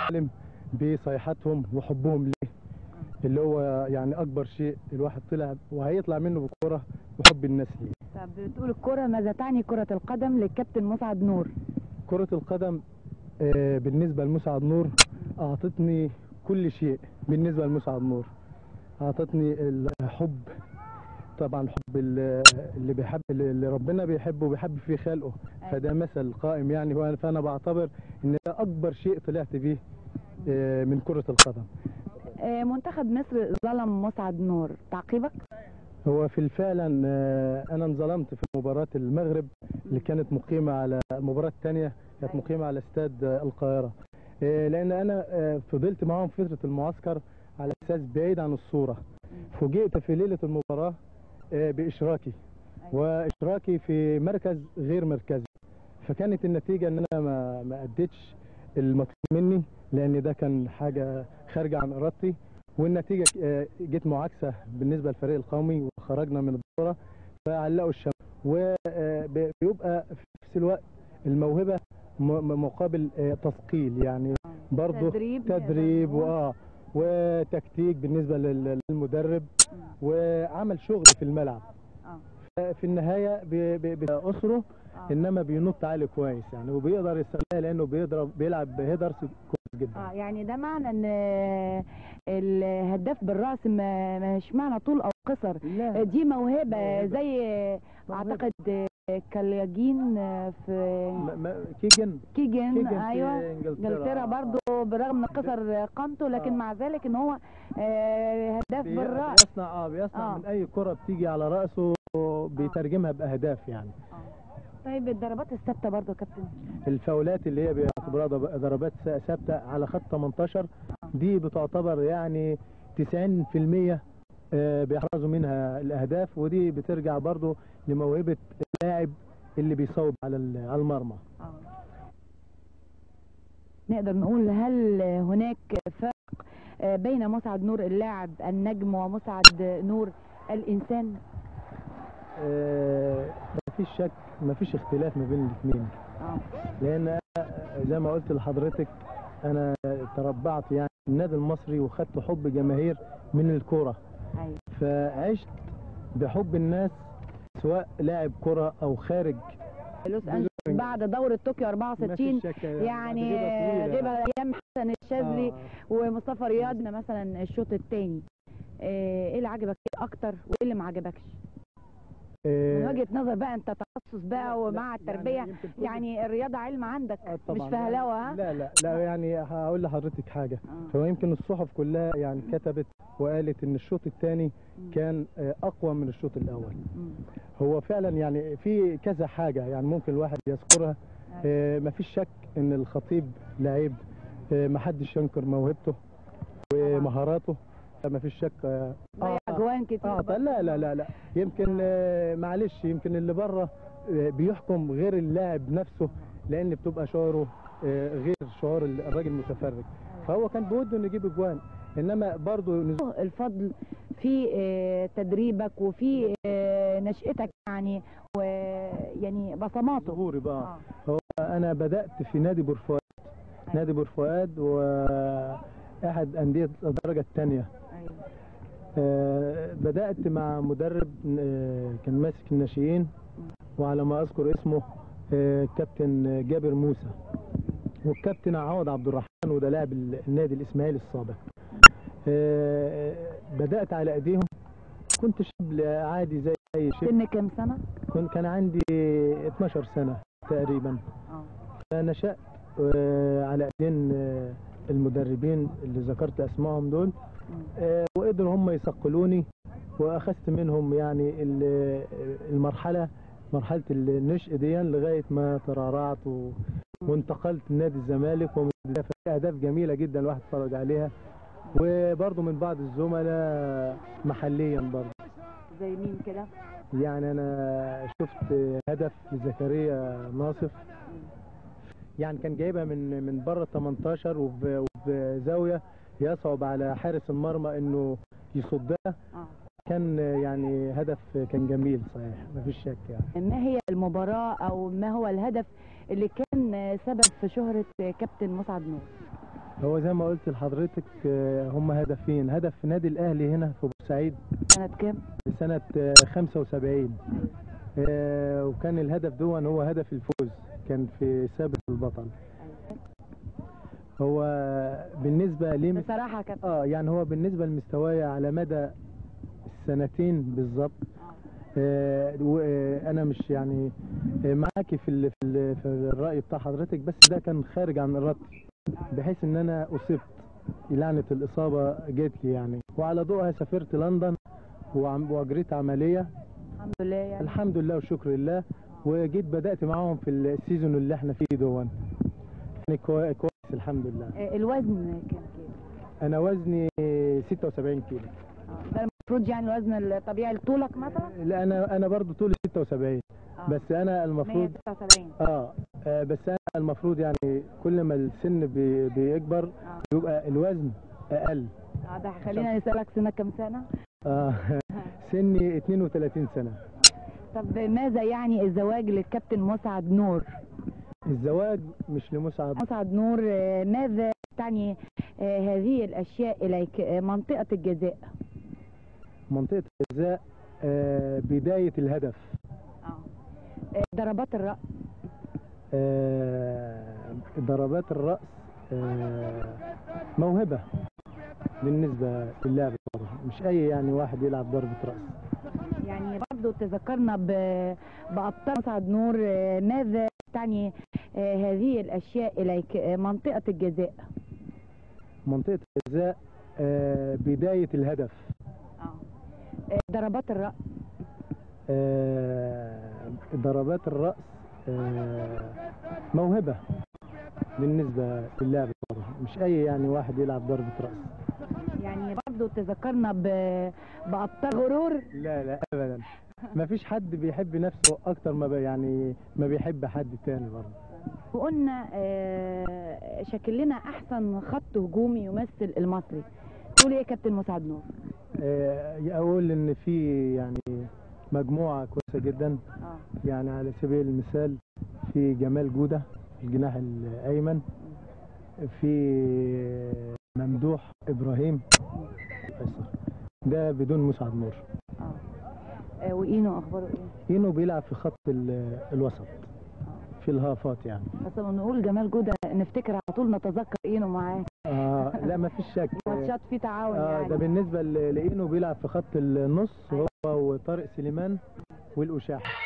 العالم بصيحتهم وحبهم ليه اللي هو يعني اكبر شيء الواحد طلع وهيطلع منه بالكوره وحب الناس ليه طب بتقول الكرة ماذا تعني كرة القدم للكابتن مسعد نور كرة القدم آه، بالنسبة لمسعد نور أعطتني كل شيء بالنسبة لمسعد نور أعطتني الحب طبعا حب ال- اللي بيحب اللي ربنا بيحبه وبيحب فيه خلقه فده مثل قائم يعني وأنا- فأنا بعتبر إن ده أكبر شيء طلعت بيه آه، من كرة القدم آه، منتخب مصر ظلم مسعد نور تعقيبك هو في فعلا آه، انا انظلمت في مباراه المغرب اللي كانت مقيمه على المباراه الثانيه كانت أيوة. مقيمه على استاد آه، القاهره آه، لان انا آه، فضلت معاهم فتره المعسكر على اساس بعيد عن الصوره فوجئت في ليله المباراه آه، باشراكي واشراكي في مركز غير مركزي فكانت النتيجه ان انا ما ما اديتش المطلوب مني لان ده كان حاجه خارجه عن ارادتي والنتيجه آه، جت معاكسه بالنسبه للفريق القومي وخرجنا من الدوره فعلقوا الشمس وبيبقى في نفس الوقت الموهبه م- م- مقابل آه، تثقيل يعني برضه تدريب تدريب نقدر نقول. واه وتكتيك بالنسبه لل- للمدرب وعمل شغل في الملعب آه. في النهايه بي- بي- بأسره آه. انما بينط عالي كويس يعني وبيقدر يستغلها لانه بيضرب بيلعب بهيدرز كويس جدا اه يعني ده معنى ان آه، الهداف بالراس ما- مش معنى طول او قصر لا دي موهبة موهبة. زي آه، موهبة. اعتقد آه، كالياجين آه، في ما- ما- كيجن كيجن كيجن ايوه في انجلترا انجلترا آه. برضو برغم من قصر قامته لكن آه. مع ذلك ان هو آه، هداف بي- بالراس بيصنع اه بيصنع آه. من اي كره بتيجي على راسه بيترجمها باهداف يعني طيب الضربات الثابته برضو يا كابتن الفاولات اللي هي بيعتبرها ضب- ضربات س- ثابته على خط 18 دي بتعتبر يعني 90% آه، بيحرزوا منها الاهداف ودي بترجع برضو لموهبه اللاعب اللي بيصوب على ال- على المرمى نقدر نقول هل هناك فرق آه، بين مسعد نور اللاعب النجم ومسعد نور الانسان آه، مفيش شك مفيش اختلاف ما بين الاثنين اه لان أنا زي ما قلت لحضرتك انا تربعت يعني في النادي المصري وخدت حب جماهير من الكوره ايوه فعشت بحب الناس سواء لاعب كرة او خارج لوس انجلوس بعد دوره طوكيو 64 مفيش شك يعني بعد غيبة طويلة. غيبه ايام حسن الشاذلي آه. ومصطفى رياض مثلا الشوط الثاني ايه اللي عجبك اكتر وايه اللي ما عجبكش من آه، وجهه نظر بقى انت تخصص بقى ومع التربيه يعني يمكن كل- يعني الرياضه علم عندك آه، مش طبعاً. فهلوه ها لا لا لا يعني هقول لحضرتك حاجة آه. هو يمكن الصحف كلها يعني كتبت وقالت ان الشوط الثاني مم. كان آه، اقوى من الشوط الاول مم. هو فعلا يعني في كذا حاجة يعني ممكن الواحد يذكرها آه، مفيش شك ان الخطيب لعيب آه، محدش ينكر موهبته ومهاراته مفيش شك آه، ضيع آه، جوان كتير اه طيب لا لا لا لا يمكن آه، معلش يمكن اللي بره آه، بيحكم غير اللاعب نفسه لان بتبقى شعوره آه، غير شعور الراجل المتفرج فهو كان بوده انه يجيب اجوان انما برضه نز- الفضل في آه، تدريبك وفي آه، نشأتك يعني ويعني بصماته ظهوري بقى آه. هو انا بدات في نادي بورفؤاد نادي بورفؤاد واحد انديه الدرجه الثانيه أيوة. آه، بدأت مع مدرب آه، كان ماسك الناشئين وعلى ما أذكر اسمه آه، كابتن جابر موسى والكابتن عوض عبد الرحمن وده لاعب ال- النادي الإسماعيلي السابق آه، بدأت على أيديهم كنت شاب عادي زي أي شاب سن كام سنه؟ كنت كان عندي 12 سنة تقريبا اه فنشأت آه، على ايدين آه، المدربين اللي ذكرت اسمائهم دول مم. آه، وقدروا هم يصقلوني واخذت منهم يعني ال- المرحله مرحله النشء دي لغايه ما ترعرعت و- وانتقلت لنادي الزمالك ومن البداية في اهداف جميله جدا الواحد اتفرج عليها وبرضه من بعض الزملاء محليا برضه زي مين كده؟ يعني انا شفت هدف لزكريا ناصف يعني كان جايبها من من بره ال 18 وب- وبزاويه يصعب على حارس المرمى انه يصدها اه كان يعني هدف كان جميل صحيح مفيش شك يعني ما هي المباراة أو ما هو الهدف اللي كان سبب في شهرة كابتن مسعد نور؟ هو زي ما قلت لحضرتك آه، هم هدفين هدف في نادي الاهلي هنا في بورسعيد سنة كام؟ سنة آه، 75 آه، وكان الهدف دون هو هدف الفوز كان في سابق البطل هو بالنسبة لي بصراحة كانت اه يعني هو بالنسبة لمستواي على مدى السنتين بالظبط آه، و- آه، انا مش يعني آه، معاكي في ال- في ال- في الرأي بتاع حضرتك بس ده كان خارج عن ارادتي بحيث ان انا اصبت لعنة الاصابة جت لي يعني وعلى ضوءها سافرت لندن وعم- واجريت عملية الحمد لله يعني الحمد لله وشكر لله وجيت بدأت معاهم في السيزون اللي احنا فيه دون يعني كوي- كويس الحمد لله آه، الوزن كان كام؟ انا وزني 76 كيلو آه، ده المفروض يعني الوزن الطبيعي لطولك مثلا؟ لا انا انا برضو طولي 76 آه. بس انا المفروض 176 اه آه، بس انا المفروض يعني كل ما السن بي بيكبر اه يبقى الوزن اقل آه، ده خلينا نسألك سنة كام سنة؟ آه سني 32 سنة طب ماذا يعني الزواج للكابتن مسعد نور؟ الزواج مش لمسعد مسعد نور آه، ماذا تعني آه، هذه الأشياء إليك آه، منطقة الجزاء؟ منطقة الجزاء آه بداية الهدف آه، ضربات الرأس آه ضربات الرأس آه موهبة بالنسبة للاعب طبعا مش أي يعني واحد يلعب ضربة رأس يعني برضو تذكرنا ب- بأبطال مسعد نور آه، ماذا تعني آه، هذه الأشياء إليك آه، منطقة الجزاء؟ منطقة الجزاء آه بداية الهدف آه، ضربات الرأس آه ضربات الرأس آه موهبة بالنسبة للاعب طبعا مش أي يعني واحد يلعب ضربة رأس يعني برضو تذكرنا ب- بأبطال غرور لا لا أبدا ما فيش حد بيحب نفسه أكتر ما بي يعني ما بيحب حد تاني برضه وقلنا آه، شكل لنا أحسن خط هجومي يمثل المصري تقول إيه يا كابتن مسعد نور؟ آه، أقول إن في يعني مجموعة كويسة جدا اه يعني على سبيل المثال في جمال جودة الجناح الأيمن في ممدوح إبراهيم الأيسر ده بدون مسعد نور اه آه، وإينو أخباره إيه؟ إينو بيلعب في خط ال- الوسط في الهافات يعني بس لما نقول جمال جودة نفتكر على طول نتذكر إينو معاه آه لا ما فيش شك ماتشات فيه تعاون آه يعني ده بالنسبة ل- لإينو بيلعب في خط النص هو وطارق سليمان والأشاح